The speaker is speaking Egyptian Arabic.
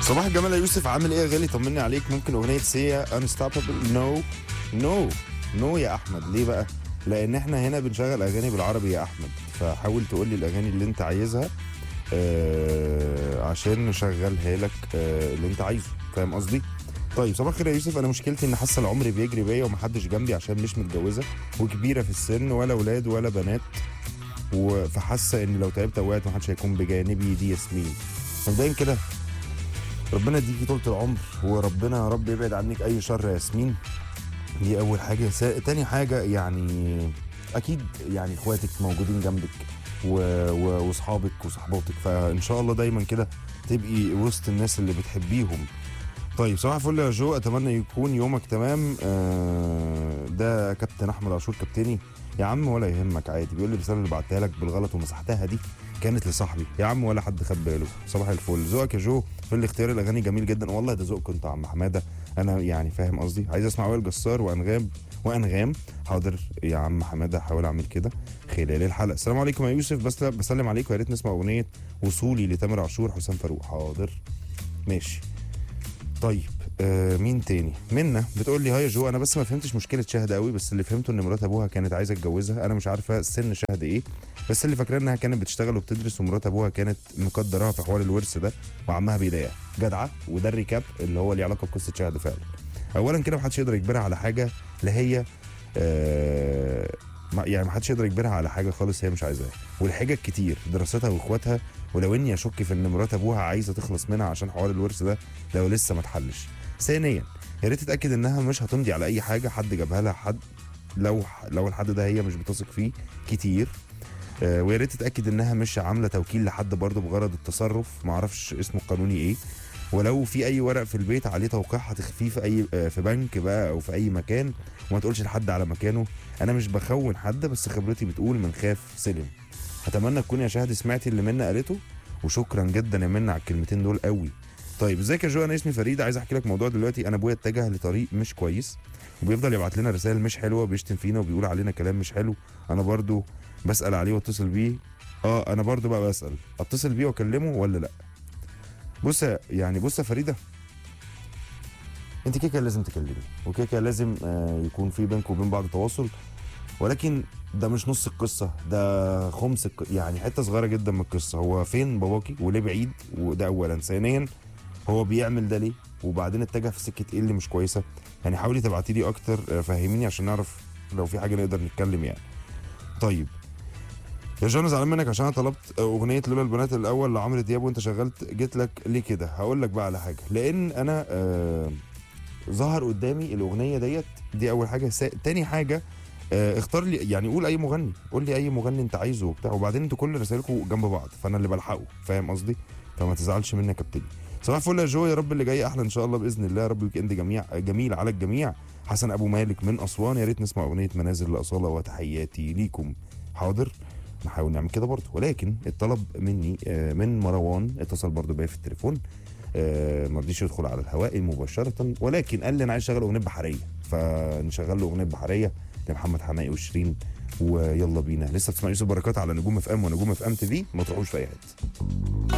صباح الجمال يا يوسف عامل ايه يا غالي طمني عليك ممكن اغنيه سيا انستوبابل نو نو نو يا احمد ليه بقى لان احنا هنا بنشغل اغاني بالعربي يا احمد فحاول تقول لي الاغاني اللي انت عايزها آه عشان نشغلها لك آه اللي انت عايزه فاهم قصدي طيب صباح الخير يا يوسف انا مشكلتي ان حاسه العمر بيجري بيا ومحدش جنبي عشان مش متجوزه وكبيره في السن ولا اولاد ولا بنات و- فحاسه ان لو تعبت او وقعت محدش هيكون بجانبي دي ياسمين مبدئيا كده ربنا يديكي طولة العمر وربنا يا رب يبعد عنك اي شر يا ياسمين دي اول حاجه سا... تاني حاجه يعني اكيد يعني اخواتك موجودين جنبك و... و... واصحابك وصحباتك فان شاء الله دايما كده تبقي وسط الناس اللي بتحبيهم طيب صباح الفل يا جو اتمنى يكون يومك تمام آه ده كابتن احمد عاشور كابتني يا عم ولا يهمك عادي بيقول لي الرساله اللي بعتها لك بالغلط ومسحتها دي كانت لصاحبي يا عم ولا حد خد باله صباح الفل ذوقك يا جو في الاختيار الاغاني جميل جدا والله ده ذوقك انت يا عم حماده انا يعني فاهم قصدي عايز اسمع وائل جسار وانغام وانغام حاضر يا عم حماده هحاول اعمل كده خلال الحلقه السلام عليكم يا يوسف بس بسلم عليكم يا ريت نسمع اغنيه وصولي لتامر عاشور حسام فاروق حاضر ماشي طيب آه مين تاني منا بتقول لي هاي يا جو انا بس ما فهمتش مشكله شهد قوي بس اللي فهمته ان مرات ابوها كانت عايزه تجوزها انا مش عارفه سن شهد ايه بس اللي فاكراه انها كانت بتشتغل وبتدرس ومرات ابوها كانت مقدراها في حوار الورث ده وعمها بيضايقها جدعه وده الريكاب اللي هو ليه علاقه بقصه شهد فعلا اولا كده محدش يقدر يجبرها على حاجه لا هي آه ما- يعني محدش يقدر يجبرها على حاجه خالص هي مش عايزاها والحجج كتير دراستها واخواتها ولو اني اشك في ان مرات ابوها عايزه تخلص منها عشان حوار الورث ده لو لسه ما اتحلش ثانيا يا ريت تتاكد انها مش هتمضي على اي حاجه حد جابها لها حد لو لو الحد ده هي مش بتثق فيه كتير آه، ويا ريت تتاكد انها مش عامله توكيل لحد برضه بغرض التصرف ما اعرفش اسمه القانوني ايه ولو في اي ورق في البيت عليه توقيعها تخفيه في اي آه، في بنك بقى او في اي مكان وما تقولش لحد على مكانه انا مش بخون حد بس خبرتي بتقول من خاف سلم اتمنى تكوني يا شهد سمعتي اللي منا قالته وشكرا جدا يا منا على الكلمتين دول قوي طيب ازيك يا جو انا اسمي فريد عايز احكي لك موضوع دلوقتي انا ابويا اتجه لطريق مش كويس وبيفضل يبعت لنا رسائل مش حلوه وبيشتم فينا وبيقول علينا كلام مش حلو انا برضو بسال عليه واتصل بيه اه انا برضو بقى بسال اتصل بيه واكلمه ولا لا بص يا- يعني بص يا فريده انت كده كده لازم تكلمي وكده كده لازم آه يكون في بينك وبين بعض تواصل ولكن ده مش نص القصه ده خمس الق... يعني حته صغيره جدا من القصه هو فين باباكي وليه بعيد وده اولا ثانيا هو بيعمل ده ليه وبعدين اتجه في سكه ايه اللي مش كويسه يعني حاولي تبعتي لي اكتر آه، فهميني عشان نعرف لو في حاجه نقدر نتكلم يعني طيب يا جون زعلان منك عشان انا طلبت اغنيه لولا البنات الاول لعمرو دياب وانت شغلت جيت لك ليه كده هقول لك بقى على حاجه لان انا آه ظهر قدامي الاغنيه ديت دي اول حاجه سا... تاني حاجه آه اختار لي يعني قول اي مغني قول لي اي مغني انت عايزه وبتاع وبعدين انتوا كل رسائلكم جنب بعض فانا اللي بلحقه فاهم قصدي فما تزعلش مني يا كابتن صباح الفل يا جو يا رب اللي جاي احلى ان شاء الله باذن الله يا رب الويك اند جميع جميل على الجميع حسن ابو مالك من اسوان يا ريت نسمع اغنيه منازل لاصاله وتحياتي ليكم حاضر نحاول نعمل كده برضه ولكن الطلب مني آه، من مروان اتصل برضه بيا في التليفون آه، ما رضيش يدخل على الهواء مباشره ولكن قال لي انا عايز اشغل اغنيه بحريه فنشغل له اغنيه بحريه لمحمد حماقي وشيرين ويلا بينا لسه بتسمع يوسف بركات على نجوم اف ام ونجوم اف ام تي في ما تروحوش في اي حته